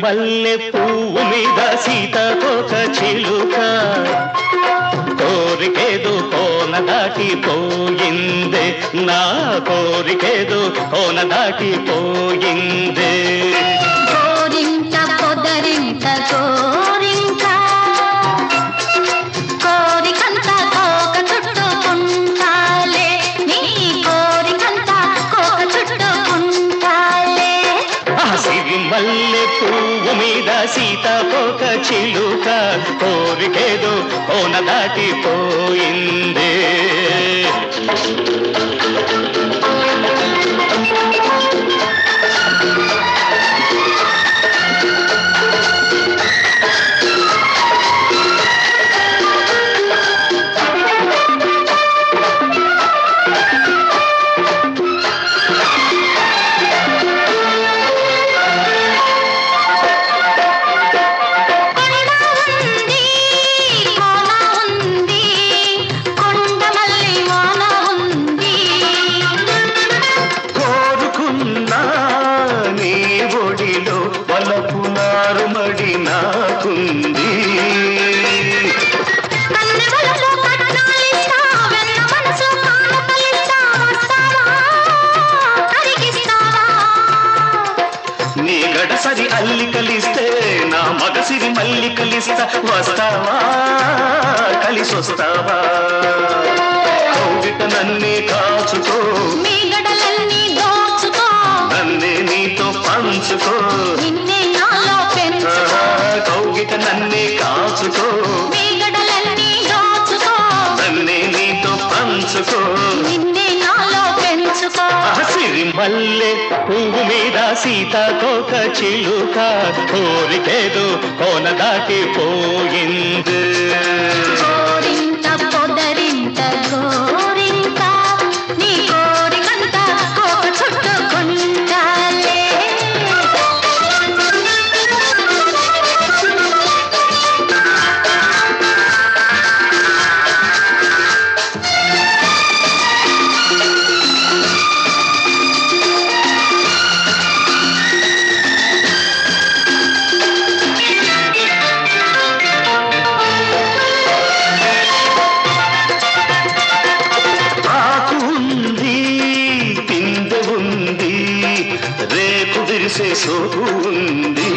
మల్లె పువ్వు మీద సీతకొక చిలుక కోరికేదు కోన దాటిపోయిందే నా కోరికేదు కోన దాటిపోయిందే కోరింట పొదరింట కోరింట కోరికంత కోక చుట్టుకుంటాలే నీ కోరికంత కోక చుట్టుకుంటాలే ఆ సిరి మల్లె పువ్వు మీద సీతకొక చిలుక కోరికేదు కోన దాటిపోయిందే కొండ ఉంది కోన ఉంది కొండ మల్లి వాన ఉంది కోరుకున్నా నీ ఒడిలో వలపు నారుమడి నాకుంది కన్నెవలలో కట్నాలిస్తా వెన్న మనసు కానుకలిస్తా వస్తావా కరిగిస్తావా నీ గడసరి అల్లికలిస్తే నా మగసిరి మల్లికలిస్తా వస్తావా కలిసొస్తావా కౌగిట నన్నే కాచుకో మీ గడలన్నీ దోచుకో నన్నే నీతో పంచుకో నిన్నే నాలో ఆ, పెంచుకో కౌగిట నన్నే కాచుకో మీ గడలన్నీ దోచుకో నన్నే నీతో పంచుకో నిన్నే నాలో పెంచుకో సిరి మల్లె పువ్వు మీద సీతాకోక చిలుక కోరికేదు కోన దాటిపోయింది కోరింత పొదరింత గోరింత నీ కోరికంత కోక చుట్టుకుంటాలే ఆకు ఉంది పిందె ఉంది రేపు విరిసే సోకు ఉంది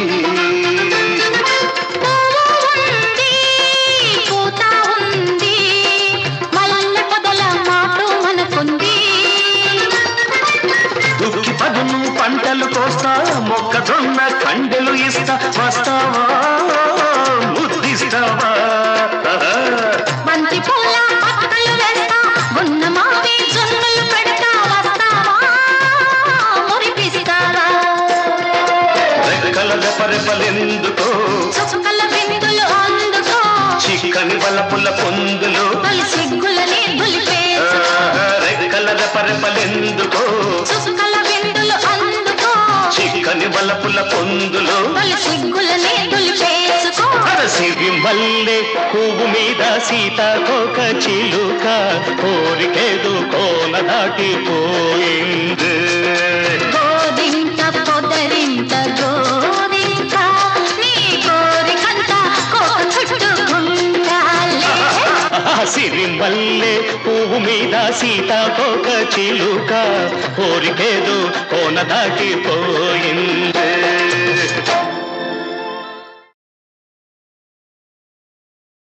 పువ్వు ఉంది పూత ఉంది మల్లె పొదల మాటు మనకుంది దుక్కి పదును పంటలు కోస్తా మొక్కజొన్న కండెలు ఇస్తా వస్తావా ముద్దిస్తావా బంతి పూల పక్కలు వేస్తా గున్న మావి జొన్నలు పెడతా వస్తావా మురిపిస్తావా రెక్కల రెపరెపలెందుకో చుక్కల బిందులు అందుకో చిక్కని బలపుల పొందులు తొలి సిగ్గులని దులిపే రెక్కల రెపరెపలెందుకో చుక్కల బిందులు అందుకో చిక్కని బలపుల పొందులు తొలి సిగ్గులని దులిపేసుకో సిరి మల్లె పువ్వు మీద సీతాకోక చిలుక కోరికేదు కోన దాటిపోయింది గోరింట పొదరింట గోరింట నీ కోరికంత కోక చుట్టుకుంటాలే సిరి మల్లె పువ్వు మీద సీతాకోక చిలుక కోరికేదు కోన దాటిపోయింది